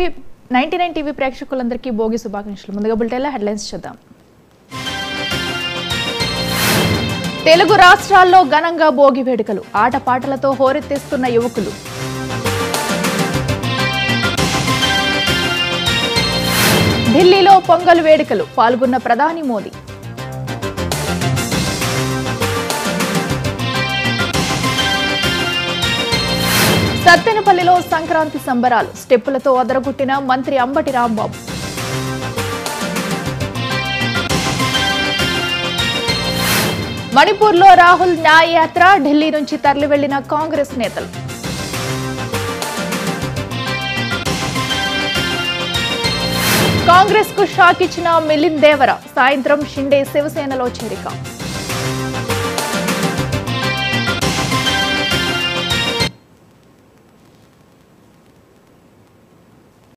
TV ninety nine TV ప్రేక్షకులందరికీ భోగి శుభాకాంక్షలు ముందుగా బులెటిన్లో హెడ్లైన్స్ చూద్దాం తెలుగు రాష్ట్రాల్లో ఘనంగా భోగి వేడుకలు ఆటపాటలతో హోరెత్తిస్తున్న యువకులు ఢిల్లీలో పొంగల్ వేడుకలు పాల్గొన్న ప్రధాని మోదీ సత్తెనపల్లిలో సంక్రాంతి సంబరాలు స్టెప్పులతో అదరగొట్టిన మంత్రి అంబటి రాంబాబు మణిపూర్లో రాహుల్ న్యాయ యాత్ర ఢిల్లీ నుంచి తరలి వెళ్లిన కాంగ్రెస్ నేతలు కాంగ్రెస్ కు షాక్ ఇచ్చిన మిలింద్ దేవర సాయంత్రం షిండే శివసేనలో చేరిక